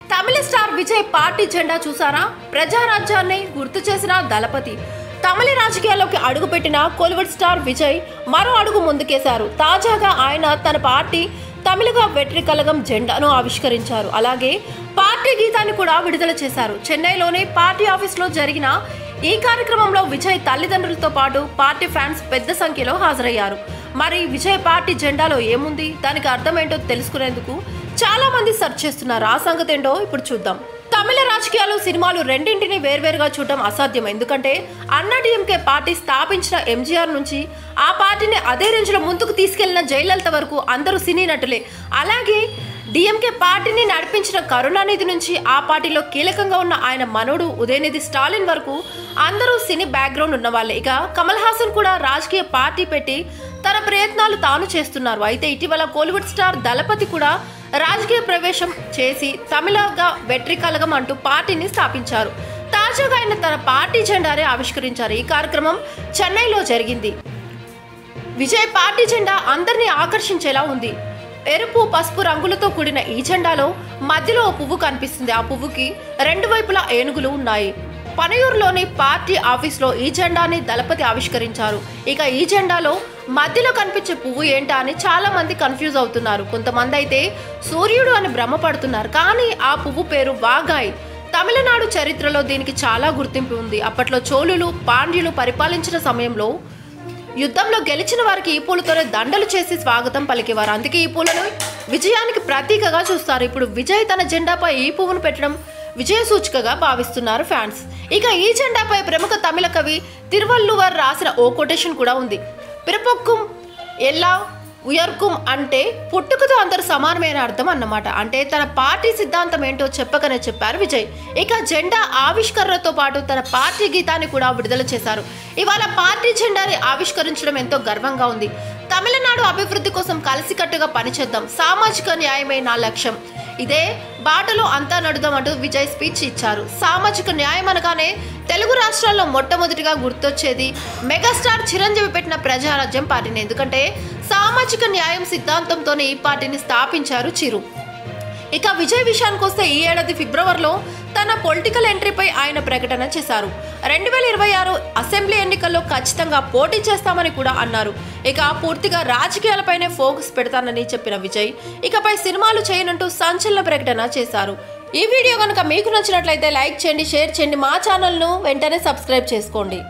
తమిళ star Vijay party జెండా చూసారా ప్రజారాజ్యాన్ని గుర్తు చేసిన దళపతి తమిళ రాజకీయాల్లోకి అడుగుపెట్టిన కోలివుడ్ స్టార్ విజయ్ మరో అడుగు ముందుకేశారు తాజాగా ఆయన తన పార్టీ తమిళగా వెట్రి కలగం జెండాను ఆవిష్కరించారు అలాగే పార్టీ గీతాన్ని కూడా విడుదల చేశారు చెన్నైలోని పార్టీ ఆఫీస్లో జరిగిన ఈ కార్యక్రమంలో విజయ్ తల్లిదండ్రులతో పాటు పార్టీ ఫ్యాన్స్ పెద్ద సంఖ్యలో హాజరయ్యారు మరి విజయ్ పార్టీ జెండాలో ఏముంది దానికి అర్థం ఏంటో తెలుసుకునేందుకు చాలా మంది సెర్చ్ చేస్తున్నారు ఆ సంగతి ఏంటో ఇప్పుడు చూద్దాం తమిళ రాజకీయాలు సినిమాలు రెండింటిని వేర్వేరుగా చూడటం అసాధ్యం ఎందుకంటే అన్నాడీఎంకే పార్టీ స్థాపించిన ఎంజీఆర్ నుంచి ఆ పార్టీని అదే రేంజ్లో ముందుకు తీసుకెళ్లిన జయలలిత వరకు అందరూ సినీ నటులే అలాగే డిఎంకే పార్టీని నడిపించిన కరుణానిధి నుంచి ఆ పార్టీలో కీలకంగా ఉన్న ఆయన మనోడు ఉదయనిధి స్టాలిన్ వరకు అందరూ సినీ బ్యాక్గ్రౌండ్ ఉన్న వాళ్ళే ఇక కమల్ హాసన్ కూడా రాజకీయ పార్టీ పెట్టి తన ప్రయత్నాలు తాను చేస్తున్నారు అయితే ఇటీవల కోలీవుడ్ స్టార్ దళపతి కూడా రాజకీయ ప్రవేశం చేసి తమిళగా వెట్రి కలగం అంటూ పార్టీని స్థాపించారు తాజాగా ఆయన తన పార్టీ జెండానే ఆవిష్కరించారు ఈ కార్యక్రమం చెన్నైలో జరిగింది విజయ్ పార్టీ జెండా అందరినీ ఆకర్షించేలా ఉంది ఎరుపు పసుపు రంగులతో కూడిన ఈ జెండాలో మధ్యలో ఓ పువ్వు కనిపిస్తుంది ఆ పువ్వుకి రెండు వైపులా ఏనుగులు ఉన్నాయి పనయూరులోని పార్టీ ఆఫీస్లో ఈ జెండాని దళపతి ఆవిష్కరించారు ఇక ఈ జెండాలో మధ్యలో కనిపించే పువ్వు ఏంటా అని చాలా మంది కన్ఫ్యూజ్ అవుతున్నారు కొంతమంది అయితే సూర్యుడు అని భ్రమపడుతున్నారు కానీ ఆ పువ్వు పేరు వాగాయ్ తమిళనాడు చరిత్రలో దీనికి చాలా గుర్తింపు ఉంది అప్పట్లో చోళులు పాండ్యులు పరిపాలించిన సమయంలో యుద్ధంలో గెలిచిన వారికి ఈ పూలతోనే దండలు చేసి స్వాగతం పలికేవారు అందుకే ఈ పూలను విజయానికి ప్రతీకగా చూస్తారు ఇప్పుడు విజయ్ తన జెండాపై ఈ పువ్వును పెట్టడం విజయ సూచికగా భావిస్తున్నారు ఫ్యాన్స్ ఇక ఈ జెండాపై ప్రముఖ తమిళ కవి తిరువల్లువర్ రాసిన ఓ కొటేషన్ కూడా ఉంది పిరపొక్కుం ఎల్లా ఉయర్కుం అంటే పుట్టుకతో అందరూ సమానమైన అర్థం అన్నమాట అంటే తన పార్టీ సిద్ధాంతం ఏంటో చెప్పకనే చెప్పారు విజయ్ ఇక జెండా ఆవిష్కరణతో పాటు తన పార్టీ గీతాన్ని కూడా విడుదల చేశారు ఇవాళ పార్టీ జెండాని ఆవిష్కరించడం ఎంతో గర్వంగా ఉంది తమిళనాడు అభివృద్ధి కోసం కలిసికట్టుగా పనిచేద్దాం సామాజిక న్యాయమే నా లక్ష్యం ఇదే బాటలో అంతా నడుదాం అంటూ విజయ్ స్పీచ్ ఇచ్చారు సామాజిక న్యాయం అనగానే తెలుగు రాష్ట్రాల్లో మొట్టమొదటిగా గుర్తొచ్చేది మెగాస్టార్ చిరంజీవి పెట్టిన ప్రజారాజ్యం పార్టీని ఎందుకంటే సామాజిక న్యాయం సిద్ధాంతంతోనే ఈ పార్టీని స్థాపించారు చిరు ఇక విజయ్ విషయానికి వస్తే ఈ ఏడాది ఫిబ్రవరిలో తన పొలిటికల్ ఎంట్రీపై ఆయన ప్రకటన చేశారు రెండు వేల ఇరవై ఆరు అసెంబ్లీ ఎన్నికల్లో ఖచ్చితంగా పోటీ చేస్తామని కూడా అన్నారు ఇక పూర్తిగా రాజకీయాలపైనే ఫోకస్ పెడతానని చెప్పిన విజయ్ ఇకపై సినిమాలు చేయనంటూ సంచలన ప్రకటన చేశారు ఈ వీడియో కనుక మీకు నచ్చినట్లయితే లైక్ చేయండి షేర్ చేయండి మా ఛానల్ను వెంటనే సబ్స్క్రైబ్ చేసుకోండి